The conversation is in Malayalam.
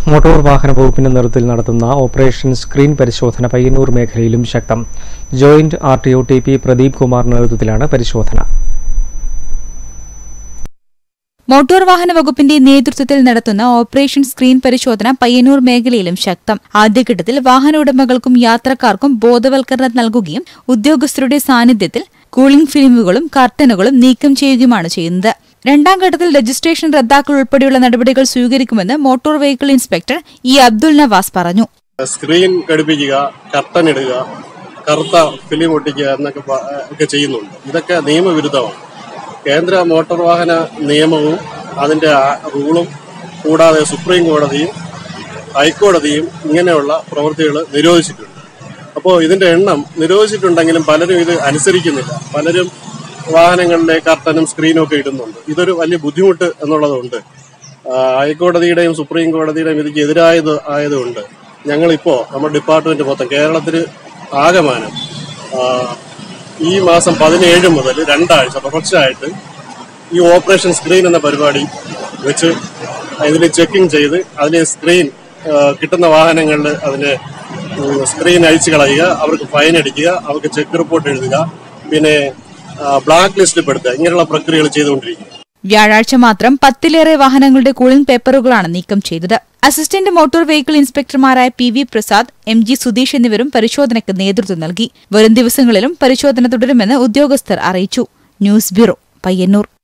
മോട്ടോർ വാഹന വകുപ്പിന്റെ നേതൃത്വത്തിൽ നടത്തുന്ന ഓപ്പറേഷൻ സ്ക്രീൻ പരിശോധന പയ്യന്നൂർ മേഖലയിലും ശക്തം joint R T O T P Pradeep കുമാറിന്റെ നേതൃത്വത്തിലാണ് പരിശോധന മോട്ടോർ വാഹന വകുപ്പിന്റെ നേതൃത്വത്തിൽ നടത്തുന്ന ഓപ്പറേഷൻ സ്ക്രീൻ പരിശോധന പയ്യന്നൂർ മേഖലയിലും ശക്തം ആദ്യഘട്ടത്തിൽ വാഹന ഉടമകൾക്കും യാത്രക്കാർക്കും ബോധവൽക്കരണം നൽകുകയും ഉദ്യോഗസ്ഥരുടെ സാന്നിധ്യത്തിൽ കൂളിംഗ് ഫിലിമുകളും കർട്ടനുകളും നീക്കം ചെയ്യുകയുമാണ് ചെയ്യുന്നത് രണ്ടാം ഘട്ടത്തിൽ രജിസ്ട്രേഷൻ റദ്ദാക്കൽ ഉൾപ്പെടെയുള്ള നടപടികൾ സ്വീകരിക്കുമെന്ന് motor vehicle inspector E Abdul Navas പറഞ്ഞു സ്ക്രീൻ ഘടിപ്പിക്കുക കർട്ടൻ ഇടുക കറുത്ത ഫിലിം ഒട്ടിക്കുക എന്നൊക്കെ പ- ഒക്കെ ചെയ്യുന്നുണ്ട് ഇതൊക്കെ നിയമവിരുദ്ധമാണ് കേന്ദ്ര മോട്ടോർ വാഹന നിയമവും അതിന്റെ ആ- റൂളും കൂടാതെ സുപ്രീം കോടതിയും ഹൈക്കോടതിയും ഇങ്ങനെയുള്ള പ്രവൃത്തികൾ നിരോധിച്ചിട്ടുണ്ട് അപ്പോൾ ഇതിന്റെ എണ്ണം നിരോധിച്ചിട്ടുണ്ടെങ്കിലും പലരും ഇത് അനുസരിക്കുന്നില്ല പലരും വാഹനങ്ങളിലെ കർട്ടനും സ്ക്രീനും ഒക്കെ ഇടുന്നുണ്ട് ഇതൊരു വലിയ ബുദ്ധിമുട്ട് എന്നുള്ളതുണ്ട് ആ, ഹൈക്കോടതിയുടെയും സുപ്രീം കോടതിയുടെയും ഇതിക്ക് എതിരായത് ആയതുകൊണ്ട് ഞങ്ങളിപ്പോ നമ്മുടെ ഡിപ്പാർട്ട്മെന്റ് മൊത്തം കേരളത്തിൽ ആകമാനം ആ, ഈ മാസം പതിനേഴ് മുതൽ രണ്ടാഴ്ച തുടർച്ചയായിട്ട് ഈ ഓപ്പറേഷൻ സ്ക്രീൻ എന്ന പരിപാടി വെച്ച് ഇതിൽ ചെക്കിംഗ് ചെയ്ത് അതിന് സ്ക്രീൻ ആ, കിട്ടുന്ന വാഹനങ്ങളിൽ അതിന് ഉം, സ്ക്രീൻ അഴിച്ചു കളയുക അവർക്ക് ഫൈൻ അടിക്കുക അവർക്ക് ചെക്ക് റിപ്പോർട്ട് എഴുതുക പിന്നെ ബ്ലാക്ക് ലിസ്റ്റിൽ പെടുത്തുക ഇങ്ങനെയുള്ള പ്രക്രിയകൾ ചെയ്തുകൊണ്ടിരിക്കുക വ്യാഴാഴ്ച മാത്രം പത്തിലേറെ വാഹനങ്ങളുടെ കൂളിംഗ് പേപ്പറുകളാണ് നീക്കം ചെയ്തത് അസിസ്റ്റന്റ് മോട്ടോർ വെഹിക്കിൾ ഇൻസ്പെക്ടർമാരായ P V Prasad M G Sudheesh എന്നിവരും പരിശോധനയ്ക്ക് നേതൃത്വം നൽകി വരും ദിവസങ്ങളിലും പരിശോധന തുടരുമെന്ന് ഉദ്യോഗസ്ഥർ അറിയിച്ചു ന്യൂസ് ബ്യൂറോ പയ്യന്നൂർ